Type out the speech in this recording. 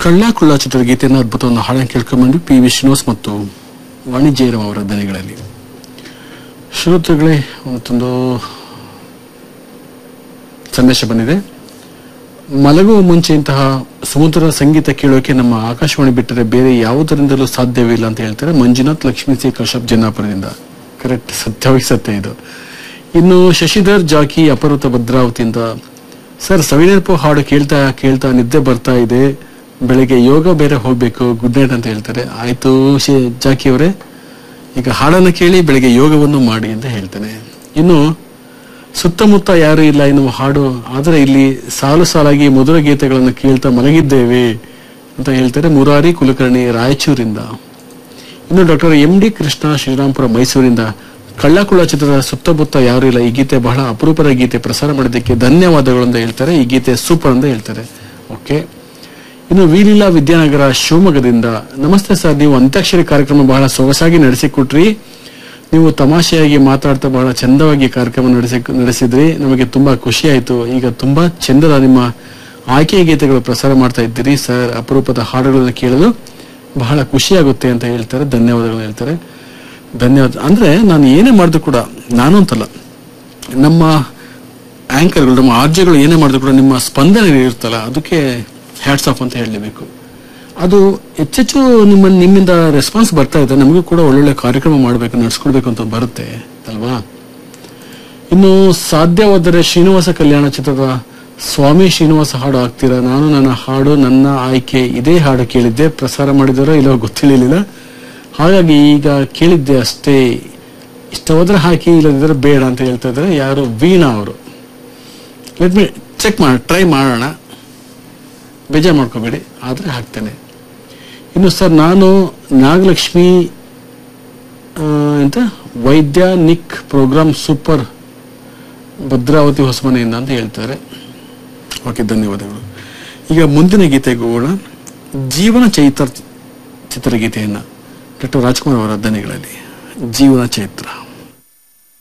ಕಳ್ಳ ಕುಳ್ಳ ಚಿತ್ರಗೀತೆಯನ್ನು ಅದ್ಭುತವನ್ನು ಹಾಡನ್ನು ಕೇಳ್ಕೊಂಡ್ಬಂದು ಪಿ ವಿ ಶ್ರೀನಿವಾಸ್ ಮತ್ತು ವಾಣಿಜ್ಯರಂ ಅವರ ದನಿಗಳಲ್ಲಿ ಶ್ರೋತೃಗಳೇ ಮತ್ತೊಂದು ಸಂದೇಶ ಬಂದಿದೆ ಮಲಗುವ ಮುಂಚೆ ಇಂತಹ ಸಮುದ್ರ ಸಂಗೀತ ಕೇಳೋಕೆ ನಮ್ಮ ಆಕಾಶವಾಣಿ ಬಿಟ್ಟರೆ ಬೇರೆ ಯಾವುದರಿಂದಲೂ ಸಾಧ್ಯವಿಲ್ಲ ಅಂತ ಹೇಳ್ತಾರೆ ಮಂಜುನಾಥ್ ಲಕ್ಷ್ಮೀ ಸಿ ಕಶ್ಯಪ್ ಜನ್ನಾಪುರದಿಂದ ಕರೆಕ್ಟ್ ಸತ್ಯವಾಗಿ ಸತ್ಯ ಇದು ಇನ್ನು ಶಶಿಧರ್ ಜಾಕಿ ಅಪರ್ವತ ಭದ್ರಾವತಿಯಿಂದ ಸರ್ ಸವಿನೆನಪು ಹಾಡು ಕೇಳ್ತಾ ಕೇಳ್ತಾ ನಿದ್ದೆ ಬರ್ತಾ ಇದೆ ಬೆಳಿಗ್ಗೆ ಯೋಗ ಬೇರೆ ಹೋಗ್ಬೇಕು ಗುಡ್ ನೈಟ್ ಅಂತ ಹೇಳ್ತಾರೆ ಆಯ್ತು ಶಿ- ಜಾಕಿ ಅವರೇ ಈಗ ಹಾಡನ್ನು ಕೇಳಿ ಬೆಳಿಗ್ಗೆ ಯೋಗವನ್ನು ಮಾಡಿ ಅಂತ ಹೇಳ್ತೇನೆ ಇನ್ನು ಸುತ್ತಮುತ್ತ ಯಾರು ಇಲ್ಲ ಎನ್ನುವ ಹಾಡು ಆದರೆ ಇಲ್ಲಿ ಸಾಲು ಸಾಲಾಗಿ ಮಧುರ ಗೀತೆಗಳನ್ನು ಕೇಳ್ತಾ ಮಲಗಿದ್ದೇವೆ ಅಂತ ಹೇಳ್ತಾರೆ ಮುರಾರಿ ಕುಲಕರ್ಣಿ ರಾಯಚೂರಿಂದ ಇನ್ನು doctor M D Krishna Shrirampur ಮೈಸೂರಿಂದ ಕಳ್ಳಕುಳ ಚಿತ್ರದ ಸುತ್ತಮುತ್ತ ಯಾರು ಇಲ್ಲ ಈ ಗೀತೆ ಬಹಳ ಅಪರೂಪದ ಗೀತೆ ಪ್ರಸಾರ ಮಾಡಿದ್ದಕ್ಕೆ ಧನ್ಯವಾದಗಳು ಅಂತ ಹೇಳ್ತಾರೆ ಈ ಗೀತೆ ಸೂಪರ್ ಅಂತ ಹೇಳ್ತಾರೆ ಓಕೆ ಇನ್ನು ವಿಲೀಲಾ ವಿದ್ಯಾನಗರ ಶಿವಮೊಗ್ಗದಿಂದ ನಮಸ್ತೆ ಸರ್ ನೀವು ಅಂತ್ಯಾಕ್ಷರಿ ಕಾರ್ಯಕ್ರಮ ಬಹಳ ಸೊಗಸಾಗಿ ನಡೆಸಿಕೊಟ್ರಿ ನೀವು ತಮಾಷೆಯಾಗಿ ಮಾತಾಡ್ತಾ ಬಹಳ ಚಂದವಾಗಿ ಕಾರ್ಯಕ್ರಮ ನಡೆಸಿ ನಡೆಸಿದ್ರಿ ನಮಗೆ ತುಂಬಾ ಖುಷಿ ಆಯ್ತು ಈಗ ತುಂಬಾ ಚಂದದ ನಿಮ್ಮ ಆಯ್ಕೆಯ ಗೀತೆಗಳು ಪ್ರಸಾರ ಮಾಡ್ತಾ ಇದ್ದೀರಿ ಸರ್ ಅಪರೂಪದ ಹಾಡುಗಳನ್ನು ಕೇಳಲು ಬಹಳ ಖುಷಿಯಾಗುತ್ತೆ ಅಂತ ಹೇಳ್ತಾರೆ ಧನ್ಯವಾದಗಳು ಹೇಳ್ತಾರೆ ಧನ್ಯವಾದ ಅಂದ್ರೆ ನಾನು ಏನೇ ಮಾಡಿದ್ರು ಕೂಡ ನಾನು ಅಂತಲ್ಲ ನಮ್ಮ ಆಂಕರ್ಗಳು ನಮ್ಮ ಆರ್ಜೆಗಳು ಏನೇ ಮಾಡಿದ್ರು ಕೂಡ ನಿಮ್ಮ ಸ್ಪಂದನೆ ಇರುತ್ತಲ್ಲ ಅದಕ್ಕೆ ಹ್ಯಾಟ್ಸ್ ಆಫ್ ಅಂತ ಹೇಳಲೇಬೇಕು ಅದು ಹೆಚ್ಚೆಚ್ಚು ನಿಮ್ಮ ನಿಮ್ಮಿಂದ ರೆಸ್ಪಾನ್ಸ್ ಬರ್ತಾ ಇದೆ ನಮಗೂ ಕೂಡ ಒಳ್ಳೊಳ್ಳೆ ಕಾರ್ಯಕ್ರಮ ಮಾಡಬೇಕು ನಡೆಸ್ಕೊಳ್ಬೇಕು ಅಂತ ಬರುತ್ತೆ ಅಲ್ವಾ ಇನ್ನು ಸಾಧ್ಯವಾದರೆ ಶ್ರೀನಿವಾಸ ಕಲ್ಯಾಣ ಚಿತ್ರದ ಸ್ವಾಮಿ ಶ್ರೀನಿವಾಸ ಹಾಡು ಹಾಕ್ತೀರಾ ನಾನು ನನ್ನ ಹಾಡು ನನ್ನ ಆಯ್ಕೆ ಇದೇ ಹಾಡು ಕೇಳಿದ್ದೆ ಪ್ರಸಾರ ಮಾಡಿದಾರೋ ಇಲ್ಲೋ ಗೊತ್ತಿರಲಿಲ್ಲ ಹಾಗಾಗಿ ಈಗ ಕೇಳಿದ್ದೆ ಅಷ್ಟೇ ಇಷ್ಟವಾದ್ರೆ ಹಾಕಿ ಇಲ್ಲದಿದ್ರೆ ಬೇಡ ಅಂತ ಹೇಳ್ತಾ ಇದ್ದಾರೆ ಯಾರು ವೀಣಾ ಅವರು ಲೆಟ್ ಮಿ ಚೆಕ್ ಮಾಡೋಣ ಟ್ರೈ ಮಾಡೋಣ ಬೇಜಾರು ಮಾಡ್ಕೋಬೇಡಿ ಆದರೆ ಹಾಕ್ತೇನೆ ಇನ್ನು ಸರ್ ನಾನು ನಾಗಲಕ್ಷ್ಮಿ ಆ, ಎಂತ ವೈದ್ಯ ನಿಕ್ ಪ್ರೋಗ್ರಾಮ್ ಸೂಪರ್ ಭದ್ರಾವತಿ ಹೊಸಮನೆಯಿಂದ ಅಂತ ಹೇಳ್ತಾರೆ ಓಕೆ ಧನ್ಯವಾದಗಳು ಈಗ ಮುಂದಿನ ಗೀತೆಗೆ ಹೋಗೋಣ ಜೀವನ ಚೈತ್ರ ಚಿತ್ರಗೀತೆಯನ್ನ ಡಾಕ್ಟರ್ ರಾಜ್ಕುಮಾರ್ ಅವರ ದನಿಗಳಲ್ಲಿ ಜೀವನ ಚೈತ್ರ